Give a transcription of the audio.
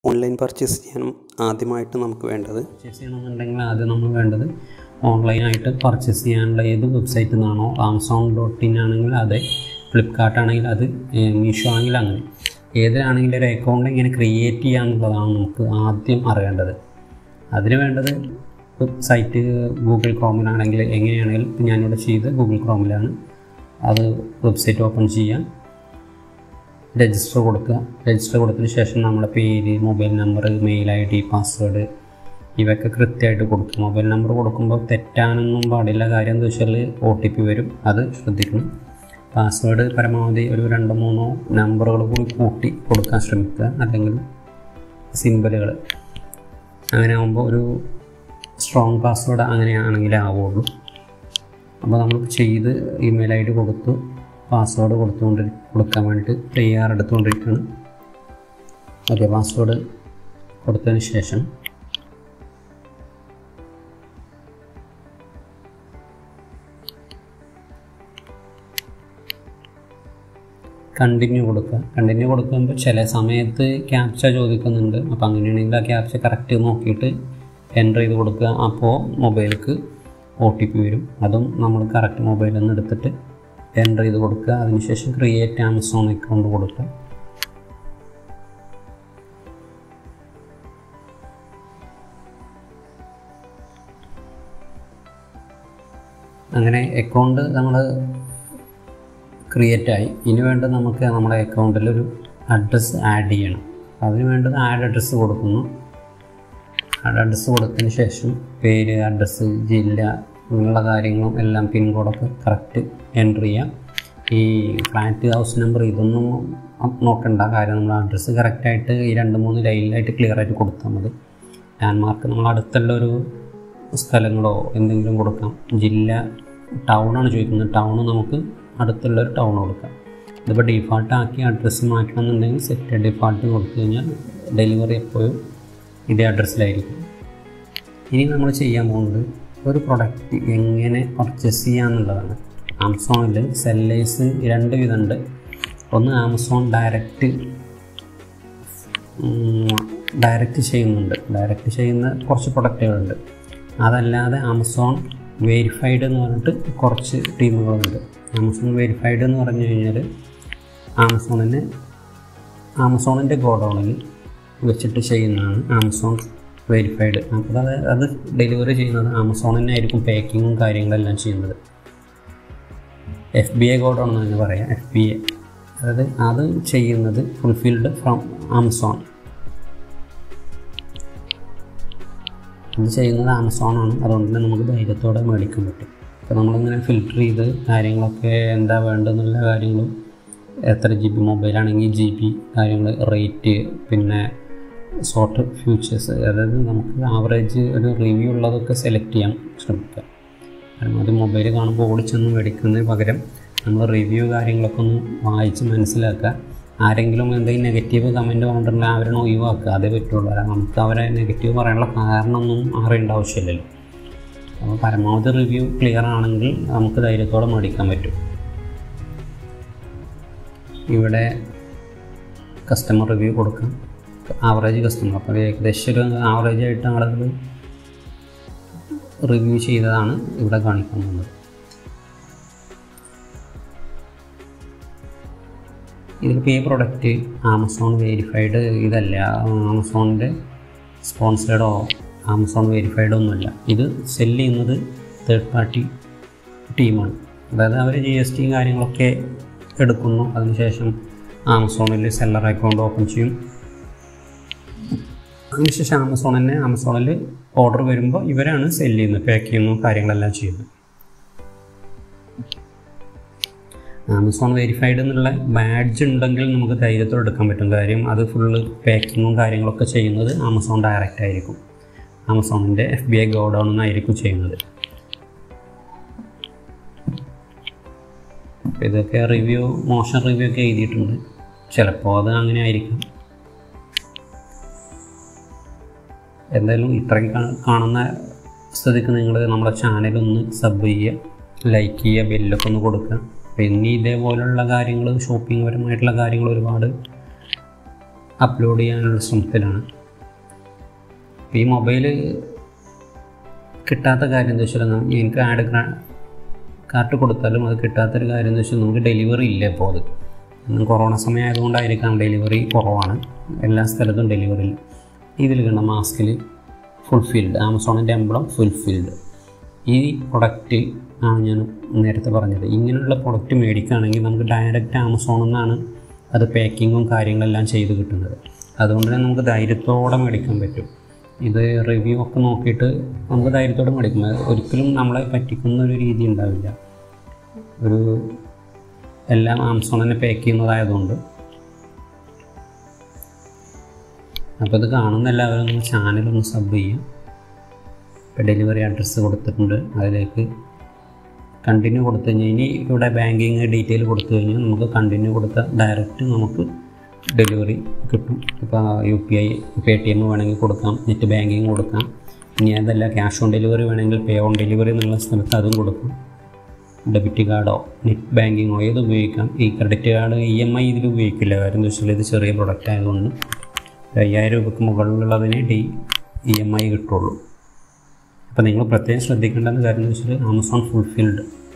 online purchase ചെയ്യാനും ആദ്യമായിട്ട് നമുക്ക് വേണ്ടത് പർച്ചേസ് ചെയ്യണമെന്നുണ്ടെങ്കിൽ ആദ്യം നമ്മൾ വേണ്ടത് ഓൺലൈനായിട്ട് പർച്ചേസ് ചെയ്യാനുള്ള ഏത് വെബ്സൈറ്റിൽ നിന്നാണോ ആമസോൺ ഡോട്ട് ഇൻ ആണെങ്കിൽ അതെ ഫ്ലിപ്കാർട്ട് ആണെങ്കിൽ അത് ഏഹ് മീഷോ ആണെങ്കിൽ അങ്ങനെ ഏതിലാണെങ്കിലും ഒരു അക്കൗണ്ട് എങ്ങനെ ക്രിയേറ്റ് ചെയ്യാന്നുള്ളതാണ് നമുക്ക് ആദ്യം അറിയേണ്ടത് അതിന് വേണ്ടത് സൈറ്റ് ഗൂഗിൾ ക്രോമിലാണെങ്കിൽ എങ്ങനെയാണെങ്കിലും ഇപ്പം ഞാനിവിടെ ചെയ്ത് ഗൂഗിൾ ക്രോമിലാണ് അത് വെബ്സൈറ്റ് ഓപ്പൺ ചെയ്യാം രജിസ്റ്റർ കൊടുക്കുക രജിസ്റ്റർ കൊടുത്തതിന് ശേഷം നമ്മുടെ പേര് mobile number mail I D password ഇവയൊക്കെ കൃത്യമായിട്ട് കൊടുക്കുക മൊബൈൽ നമ്പർ കൊടുക്കുമ്പോൾ തെറ്റാനൊന്നും പാടില്ല കാര്യം എന്താ വെച്ചാൽ ഒ ടി പി വരും അത് ശ്രദ്ധിക്കണം പാസ്വേഡ് പരമാവധി ഒരു രണ്ടോ മൂന്നോ നമ്പറുകൾ കൂടി കൂട്ടി കൊടുക്കാൻ ശ്രമിക്കുക അല്ലെങ്കിൽ സിമ്പലുകൾ അങ്ങനെ ആകുമ്പോൾ ഒരു സ്ട്രോങ് പാസ്വേഡ് അങ്ങനെയാണെങ്കിലേ ആവുള്ളൂ അപ്പോൾ നമ്മൾ ചെയ്ത് ഇമെയിൽ ഐ ഡി കൊടുത്തു പാസ്വേഡ് കൊടുത്തുകൊണ്ട് കൊടുക്കാൻ വേണ്ടിയിട്ട് തയ്യാറെടുത്തുകൊണ്ടിരിക്കുകയാണ് ഓക്കെ പാസ്വേഡ് കൊടുത്തതിന് ശേഷം കണ്ടിന്യൂ കൊടുക്കുക കണ്ടിന്യൂ കൊടുക്കുമ്പോൾ ചില സമയത്ത് ക്യാപ്ച ചോദിക്കുന്നുണ്ട് അപ്പോൾ അങ്ങനെയാണെങ്കിൽ ആ ക്യാപ്ച കറക്റ്റ് നോക്കിയിട്ട് എൻ്റർ ചെയ്ത് കൊടുക്കുക അപ്പോൾ മൊബൈലിലേക്ക് ഒ ടി പി വരും അതും നമ്മൾ കറക്റ്റ് മൊബൈലിൽ നിന്ന് എടുത്തിട്ട് എൻ്റർ ചെയ്ത് കൊടുക്കുക അതിനുശേഷം ക്രിയേറ്റ് ആമസോൺ അക്കൗണ്ട് കൊടുക്കുക അങ്ങനെ അക്കൗണ്ട് നമ്മൾ ക്രിയേറ്റ് ആയി ഇനി വേണ്ടത് നമുക്ക് നമ്മുടെ അക്കൗണ്ടിൽ ഒരു അഡ്രസ്സ് ആഡ് ചെയ്യണം അതിന് വേണ്ടത് ആഡ് അഡ്രസ്സ് കൊടുക്കുന്നു ആഡ് അഡ്രസ്സ് കൊടുത്തതിന് ശേഷം പേര് അഡ്രസ്സ് ജില്ല ഇങ്ങനെയുള്ള കാര്യങ്ങളും എല്ലാം പിൻകോഡൊക്കെ കറക്റ്റ് എൻ്റർ ചെയ്യാം ഈ ഫ്ലാറ്റ് ഹൗസ് നമ്പർ ഇതൊന്നും നോക്കണ്ട കാര്യം നമ്മൾ അഡ്രസ്സ് കറക്റ്റായിട്ട് ഈ രണ്ട് മൂന്ന് ലൈനിലായിട്ട് ക്ലിയർ ആയിട്ട് കൊടുത്താൽ മതി ലാൻഡ്മാർക്ക് നമ്മൾ അടുത്തുള്ള ഒരു സ്ഥലങ്ങളോ എന്തെങ്കിലും കൊടുക്കാം ജില്ല ടൗണാണ് ചോദിക്കുന്നത് ടൗൺ നമുക്ക് അടുത്തുള്ള ഒരു ടൗൺ കൊടുക്കാം ഇതിപ്പോൾ ഡിഫാൾട്ട് ആക്കി അഡ്രസ്സ് മാറ്റണമെന്നുണ്ടെങ്കിൽ സെറ്റ് ഡിഫാൾട്ട് കൊടുത്തു കഴിഞ്ഞാൽ ഡെലിവറി എപ്പോഴും ഇതേ അഡ്രസ്സിലായിരിക്കും ഇനി നമ്മൾ ചെയ്യാൻ പോകുന്നത് ഒരു പ്രൊഡക്റ്റ് എങ്ങനെ പർച്ചേസ് ചെയ്യാന്നുള്ളതാണ് ആമസോണിൽ സെല്ലേഴ്സ് രണ്ട് വിധമുണ്ട് ഒന്ന് ആമസോൺ ഡയറക്റ്റ് ഡയറക്റ്റ് ചെയ്യുന്നുണ്ട് ഡയറക്റ്റ് ചെയ്യുന്ന കുറച്ച് പ്രൊഡക്റ്റുകളുണ്ട് അതല്ലാതെ ആമസോൺ വെരിഫൈഡ് എന്ന് പറഞ്ഞിട്ട് കുറച്ച് ടീമുകളുണ്ട് ആമസോൺ വെരിഫൈഡ് എന്ന് പറഞ്ഞു കഴിഞ്ഞാൽ ആമസോണിന് ആമസോണിൻ്റെ ഗോഡൗണിൽ വെച്ചിട്ട് ചെയ്യുന്നതാണ് ആമസോൺ വെരിഫൈഡ് അതായത് അത് ഡെലിവറി ചെയ്യുന്നത് ആമസോൺ തന്നെ ആയിരിക്കും പാക്കിങ്ങും കാര്യങ്ങളെല്ലാം ചെയ്യുന്നത് എഫ് ബി ഐ ഗോഡൗൺ എന്ന് തന്നെ പറയാം എഫ് ബി എ അതായത് അത് ചെയ്യുന്നത് ഫുൾഫിൽഡ് ഫ്രം ആമസോൺ ഇത് ചെയ്യുന്നത് ആമസോണാണ് അതുകൊണ്ട് തന്നെ നമുക്ക് ധൈര്യത്തോടെ മേടിക്കാൻ പറ്റും അപ്പോൾ നമ്മളിങ്ങനെ ഫിൽറ്റർ ചെയ്ത് കാര്യങ്ങളൊക്കെ എന്താ വേണ്ടതെന്നുള്ള കാര്യങ്ങളും എത്ര ജി ബി മൊബൈലാണെങ്കിൽ ജി ബി കാര്യങ്ങൾ റേറ്റ് പിന്നെ സോർട്ട് ഫ്യൂച്ചേഴ്സ് അതായത് നമുക്ക് ആവറേജ് ഒരു റിവ്യൂ ഉള്ളതൊക്കെ സെലക്ട് ചെയ്യാൻ ശ്രമിക്കുക കാരണം അത് മൊബൈൽ കാണുമ്പോൾ ഓടിച്ചൊന്നും മേടിക്കുന്നതിന് പകരം നമ്മൾ റിവ്യൂ കാര്യങ്ങളൊക്കെ ഒന്ന് വായിച്ച് മനസ്സിലാക്കുക ആരെങ്കിലും എന്തെങ്കിലും നെഗറ്റീവ് കമൻറ്റ് പറഞ്ഞിട്ടുണ്ടെങ്കിൽ അവരെ ഒഴിവാക്കുക അതേ പറ്റുള്ളൂ കാരണം നമുക്ക് അവരെ നെഗറ്റീവ് പറയാനുള്ള കാരണമൊന്നും അറിയേണ്ട ആവശ്യമില്ലല്ലോ അപ്പോൾ പരമാവധി റിവ്യൂ ക്ലിയർ ആണെങ്കിൽ നമുക്ക് ധൈര്യത്തോടെ മേടിക്കാൻ പറ്റും ഇവിടെ കസ്റ്റമർ റിവ്യൂ കൊടുക്കാം ആവറേജ് കസ്റ്റമർ അപ്പോൾ ഏകദേശം ഒരു ആവറേജ് ആയിട്ട് ആളുകൾ റിവ്യൂ ചെയ്തതാണ് ഇവിടെ കാണിക്കുന്നത് ഇതിലിപ്പോൾ ഈ പ്രൊഡക്റ്റ് ആമസോൺ വെരിഫൈഡ് ഇതല്ല ആമസോണിൻ്റെ സ്പോൺസേഡോ ആമസോൺ വെരിഫൈഡോ ഒന്നുമല്ല ഇത് സെല്ല് ചെയ്യുന്നത് തേർഡ് പാർട്ടി ടീമാണ് അതായത് അവർ ജി എസ് ടിയും കാര്യങ്ങളൊക്കെ എടുക്കുന്നു അതിനുശേഷം ആമസോണിൽ സെല്ലർ അക്കൗണ്ട് ഓപ്പൺ ചെയ്യും അതിനുശേഷം ആമസോൺ തന്നെ ആമസോണിൽ ഓർഡർ വരുമ്പോൾ ഇവരാണ് സെല്ല് ചെയ്യുന്നത് പാക്ക് ചെയ്യുന്നു കാര്യങ്ങളെല്ലാം ചെയ്യുന്നത് ആമസോൺ വെരിഫൈഡ് എന്നുള്ള ബാഡ്ജ് ഉണ്ടെങ്കിൽ നമുക്ക് ധൈര്യത്തോടെ എടുക്കാൻ പറ്റും കാര്യം അത് ഫുള്ള് പാക്കിങ്ങും കാര്യങ്ങളൊക്കെ ചെയ്യുന്നത് ആമസോൺ ഡയറക്റ്റ് ആയിരിക്കും ആമസോണിൻ്റെ എഫ് ബി ഐ ഗോഡൗൺ എന്നായിരിക്കും ചെയ്യുന്നത് ഇതൊക്കെ റിവ്യൂ മോശം റിവ്യൂ ഒക്കെ എഴുതിയിട്ടുണ്ട് ചിലപ്പോൾ അത് അങ്ങനെ ആയിരിക്കാം എന്തായാലും ഇത്രയും കാണുന്ന സ്ഥിതിക്ക് നിങ്ങൾ നമ്മുടെ ചാനലൊന്ന് സബ് ചെയ്യുക ലൈക്ക് ചെയ്യുക ബെല്ലൊക്കെ ഒന്ന് കൊടുക്കുക പിന്നെ ഇതേപോലുള്ള കാര്യങ്ങൾ ഷോപ്പിംഗ് പരമായിട്ടുള്ള കാര്യങ്ങൾ ഒരുപാട് അപ്ലോഡ് ചെയ്യാനുള്ള ശ്രമത്തിലാണ് ഈ മൊബൈൽ കിട്ടാത്ത കാര്യം എന്താ വെച്ചാൽ നം- എനിക്ക് ആഡ് കാർട്ട് കൊടുത്താലും അത് കിട്ടാത്തൊരു കാര്യം എന്താ വെച്ചാൽ നമുക്ക് ഡെലിവറി ഇല്ല ഇപ്പോൾ അത് ഇന്ന് കൊറോണ സമയം ആയതുകൊണ്ടായിരിക്കാം ഡെലിവറി കുറവാണ് എല്ലാ സ്ഥലത്തും ഡെലിവറി ഇല്ല ഇതിൽ കണ്ട മാസ്കിൽ ഫുൾഫിൽഡ് ആമസോണിൻ്റെ എംബ്ലം ഫുൾഫിൽഡ് ഈ പ്രൊഡക്റ്റ് ആണ് ഞാൻ നേരത്തെ പറഞ്ഞത് ഇങ്ങനെയുള്ള പ്രൊഡക്റ്റ് മേടിക്കുകയാണെങ്കിൽ നമുക്ക് ഡയറക്റ്റ് ആമസോണിൽ നിന്നാണ് അത് പാക്കിങ്ങും കാര്യങ്ങളെല്ലാം ചെയ്ത് കിട്ടുന്നത് അതുകൊണ്ട് തന്നെ നമുക്ക് ധൈര്യത്തോടെ മേടിക്കാൻ പറ്റും ഇത് റിവ്യൂ ഒക്കെ നോക്കിയിട്ട് നമുക്ക് ധൈര്യത്തോടെ മേടിക്കും അത് ഒരിക്കലും നമ്മളെ പറ്റിക്കുന്ന ഒരു രീതി ഉണ്ടാവില്ല ഒരു എല്ലാം ആമസോൺ തന്നെ പാക്ക് ചെയ്യുന്നതായതുകൊണ്ട് അപ്പോൾ ഇത് കാണുന്ന എല്ലാവരും ഒന്ന് ചാനലൊന്ന് സബ് ചെയ്യും ഇപ്പോൾ ഡെലിവറി അഡ്രസ്സ് കൊടുത്തിട്ടുണ്ട് അതിലേക്ക് കണ്ടിന്യൂ കൊടുത്തു കഴിഞ്ഞാൽ ഇനി ഇവിടെ ബാങ്കിങ് ഡീറ്റെയിൽ കൊടുത്തു കഴിഞ്ഞാൽ നമുക്ക് കണ്ടിന്യൂ കൊടുത്താൽ ഡയറക്റ്റ് നമുക്ക് ഡെലിവറി കിട്ടും ഇപ്പോൾ U P I Paytm വേണമെങ്കിൽ കൊടുക്കാം നെറ്റ് ബാങ്കിങ് കൊടുക്കാം ഇനി അതല്ല ക്യാഷ് ഓൺ ഡെലിവറി വേണമെങ്കിൽ പേ ഓൺ ഡെലിവറി എന്നുള്ള സ്ഥലത്ത് അതും കൊടുക്കാം ഡെബിറ്റ് കാർഡോ നെറ്റ് ബാങ്കിങ്ങോ ഏത് ഉപയോഗിക്കാം ഈ credit card E M I ഇതിൽ ഉപയോഗിക്കില്ല കാര്യം എന്താ വെച്ചാൽ ഇത് ചെറിയ പ്രൊഡക്റ്റ് ആയതുകൊണ്ട് ഒരു അയ്യായിരം രൂപയ്ക്ക് മുകളിലുള്ളതിന് ഡി ഇ എം ഐ കിട്ടുള്ളൂ അപ്പോൾ നിങ്ങൾ പ്രത്യേകം ശ്രദ്ധിക്കേണ്ടെന്ന കാര്യം എന്ന് വെച്ചാൽ ആമസോൺ ഫുൾഫിൽഡ്